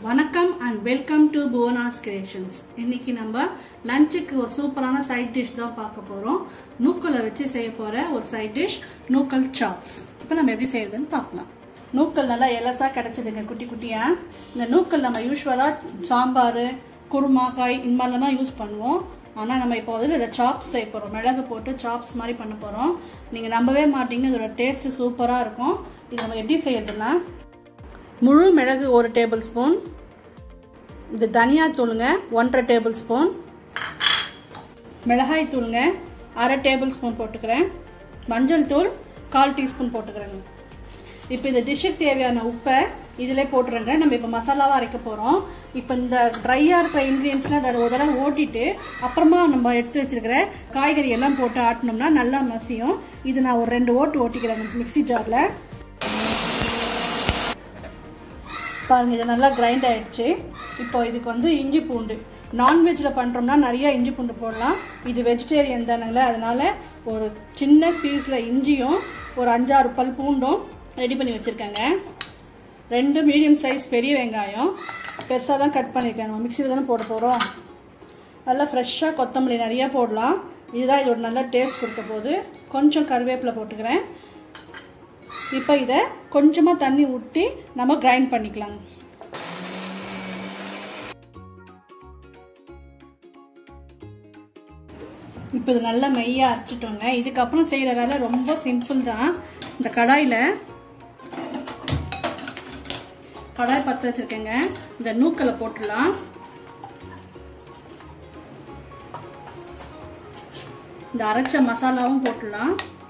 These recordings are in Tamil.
வணக்கம் and welcome to Bhuvana's creations இன்னைக்கு நம்ம லஞ்சுக்கு ஒரு சூப்பரான சைட் டிஷ் தான் பார்க்க போகிறோம் நூக்கலை வச்சு செய்ய போகிற ஒரு சைட் டிஷ் நூக்கல் சாப்ஸ் இப்போ நம்ம எப்படி செய்யறதுன்னு பார்க்கலாம் நூக்கல் நல்லா எலசாக கிடச்சிதுங்க குட்டி குட்டியாக இந்த நூக்கல் நம்ம யூஸ்வலாக சாம்பார் குருமா காய் இந்த மாதிரிலாம் தான் யூஸ் பண்ணுவோம் ஆனால் நம்ம இப்போ வந்து இதை சாப்ஸ் செய்ய போகிறோம் மிளகு போட்டு சாப்ஸ் மாதிரி பண்ண போகிறோம் நீங்கள் நம்பவே மாட்டீங்க இதோட டேஸ்ட்டு சூப்பராக இருக்கும் இது நம்ம எப்படி செய்யறதுன்னா முழு மிளகு ஒரு டேபிள் ஸ்பூன் இது தனியா தூளுங்க ஒன்றரை டேபிள் ஸ்பூன் மிளகாய் தூளுங்க அரை டேபிள் ஸ்பூன் போட்டுக்கிறேன் மஞ்சள் தூள் கால் டீஸ்பூன் போட்டுக்கிறேங்க இப்போ இந்த டிஷ்ஷுக்கு தேவையான உப்பை இதிலே போட்டுருங்க நம்ம இப்போ மசாலாவாக அரைக்க போகிறோம் இப்போ இந்த ட்ரையாக இருக்கிற இன்க்ரீடியன்ஸ்லாம் அதை ஒரு தடவை ஓட்டிட்டு அப்புறமா நம்ம எடுத்து வச்சிருக்கிற காய்கறி எல்லாம் போட்டு ஆட்டினோம்னா நல்லா மசியும் இது நான் ஒரு ரெண்டு ஓட்டு ஓட்டிக்கிறேன் மிக்சி ஜாரில் பாருங்க இது நல்லா கிரைண்ட் ஆயிடுச்சு இப்போ இதுக்கு வந்து இஞ்சி பூண்டு நான்வெஜ்ஜில் பண்ணுறோம்னா நிறைய இஞ்சி பூண்டு போடலாம் இது வெஜிடேரியன் தானுங்களே அதனால ஒரு சின்ன பீஸில் இஞ்சியும் ஒரு அஞ்சாறு பல் பூண்டும் ரெடி பண்ணி வச்சுருக்கேங்க ரெண்டு மீடியம் சைஸ் பெரிய வெங்காயம் பெருசாக தான் கட் பண்ணியிருக்கேன் நம்ம மிக்சியில் தானே போட போகிறோம் நல்லா ஃப்ரெஷ்ஷாக கொத்தமல்லி நிறையா போடலாம் இதுதான் இதோட நல்ல டேஸ்ட் கொடுக்க போது கொஞ்சம் கருவேப்பிலை போட்டுக்கிறேன் இப்போ இதை கொஞ்சமாக தண்ணி ஊற்றி நம்ம கிரைண்ட் பண்ணிக்கலாம் இப்போ இது நல்லா மெய்யாக அரைச்சிட்டோங்க இதுக்கப்புறம் செய்கிற வேலை ரொம்ப சிம்பிள் தான் இந்த கடாயில் கடாய் பற்ற வச்சுருக்கேங்க இந்த நூக்கலை போட்டுடலாம் இந்த அரைச்ச மசாலாவும் போட்டுடலாம்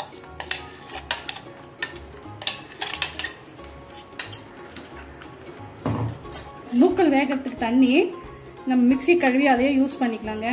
நூக்கல் வேகிறதுக்கு தண்ணி நம்ம மிக்சி கழுவி அதையே யூஸ் பண்ணிக்கலாங்க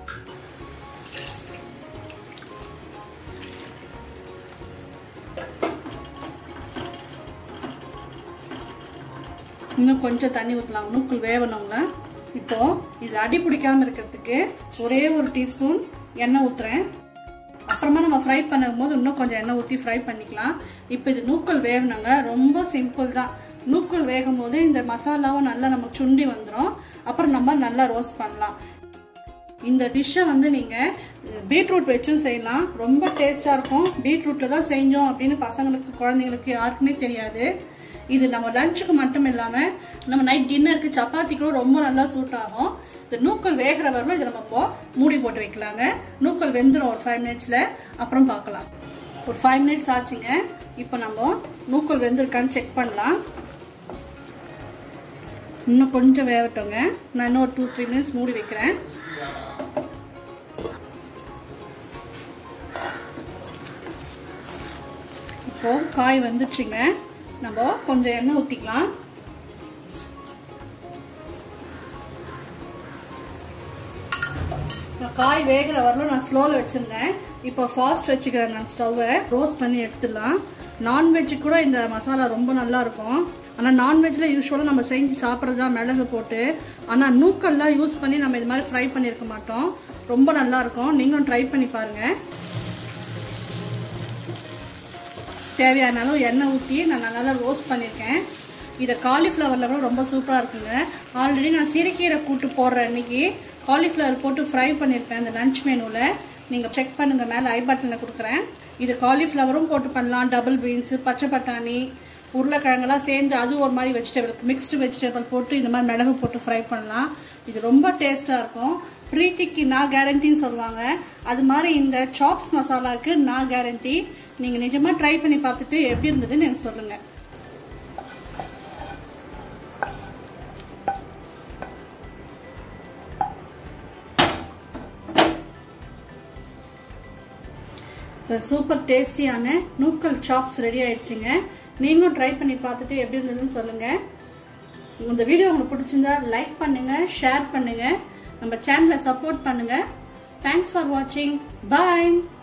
இன்னும் கொஞ்சம் தண்ணி ஊற்றலாம் நூக்கல் வேவணுங்க இப்போ இதில் அடி பிடிக்காம இருக்கிறதுக்கு ஒரே ஒரு டீஸ்பூன் எண்ணெய் ஊற்றுறேன் அப்புறமா நம்ம ஃப்ரை பண்ணும் போது இன்னும் கொஞ்சம் எண்ணெய் ஊற்றி ஃப்ரை பண்ணிக்கலாம் இப்போ இது நூக்கல் வேவணுங்க ரொம்ப சிம்பிள் தான் நூக்கல் வேகும் போது இந்த மசாலாவும் நல்லா நமக்கு சுண்டி வந்துடும் அப்புறம் நம்ம நல்லா ரோஸ்ட் பண்ணலாம் இந்த டிஷ்ஷை வந்து நீங்கள் பீட்ரூட் வச்சும் செய்யலாம் ரொம்ப டேஸ்டாக இருக்கும் பீட்ரூட்டில் தான் செஞ்சோம் அப்படின்னு பசங்களுக்கு குழந்தைங்களுக்கு யாருக்குமே தெரியாது இது நம்ம லஞ்சுக்கு மட்டும் இல்லாமல் நம்ம நைட் டின்னருக்கு சப்பாத்தி கூட ரொம்ப நல்லா சூட் ஆகும் இந்த நூக்கல் வேகிற வரலும் இதை நம்ம இப்போ மூடி போட்டு வைக்கலாங்க நூக்கல் வெந்துடும் ஒரு ஃபைவ் மினிட்ஸில் அப்புறம் பார்க்கலாம் ஒரு ஃபைவ் மினிட்ஸ் ஆச்சுங்க இப்போ நம்ம நூக்கல் வெந்திருக்கான்னு செக் பண்ணலாம் இன்னும் கொஞ்சம் வேகட்டோங்க நான் இன்னும் ஒரு டூ த்ரீ மினிட்ஸ் மூடி வைக்கிறேன் இப்போ காய் வந்துடுச்சுங்க நம்ம கொஞ்சம் எண்ணெய் ஊற்றிக்கலாம் காய் வேகிற வரலும் நான் ஸ்லோவில் வச்சுருந்தேன் இப்போ ஃபாஸ்ட் வச்சுக்கிறேன் நான் ஸ்டவ்வை ரோஸ்ட் பண்ணி எடுத்துடலாம் நான்வெஜ்ஜு கூட இந்த மசாலா ரொம்ப நல்லா இருக்கும் ஆனால் நான்வெஜ்ஜில் யூஸ்வலாக நம்ம செஞ்சு சாப்பிட்றது தான் மிளகு போட்டு ஆனால் நூக்கல்லாம் யூஸ் பண்ணி நம்ம இது மாதிரி ஃப்ரை பண்ணியிருக்க மாட்டோம் ரொம்ப நல்லா இருக்கும் நீங்களும் ட்ரை பண்ணி பாருங்கள் தேவையான அளவு எண்ணெய் ஊற்றி நான் நல்லா ரோஸ்ட் பண்ணியிருக்கேன் இதை காலிஃப்ளவரில் கூட ரொம்ப சூப்பராக இருக்குங்க ஆல்ரெடி நான் சிறுக்கீரை கூட்டு போடுற அன்னைக்கு காலிஃப்ளவர் போட்டு ஃப்ரை பண்ணியிருப்பேன் இந்த லஞ்ச் மெனுவில் நீங்கள் செக் பண்ணுங்கள் மேலே ஐ பட்டனில் கொடுக்குறேன் இது காலிஃப்ளவரும் போட்டு பண்ணலாம் டபுள் பீன்ஸு பச்சை பட்டாணி உருளைக்கிழங்கெல்லாம் சேர்ந்து அது ஒரு மாதிரி வெஜிடபிள் மிக்ஸ்டு வெஜிடபிள் போட்டு இந்த மாதிரி மிளகு போட்டு ஃப்ரை பண்ணலாம் இது ரொம்ப டேஸ்ட்டாக இருக்கும் ப்ரீத்திக்கு நான் கேரண்டின்னு சொல்லுவாங்க அது மாதிரி இந்த சாப்ஸ் மசாலாவுக்கு நான் கேரண்டி நீங்கள் நிஜமாக ட்ரை பண்ணி பார்த்துட்டு எப்படி இருந்ததுன்னு எனக்கு சொல்லுங்கள் சூப்பர் டேஸ்டியான நூக்கல் சாப்ஸ் ரெடி ஆயிடுச்சுங்க நீங்களும் ட்ரை பண்ணி பார்த்துட்டு எப்படி இருந்ததுன்னு சொல்லுங்கள் இந்த வீடியோ உங்களுக்கு பிடிச்சிருந்தா லைக் பண்ணுங்கள் ஷேர் பண்ணுங்கள் நம்ம சேனலை சப்போர்ட் பண்ணுங்கள் தேங்க்ஸ் ஃபார் வாட்சிங் பாய்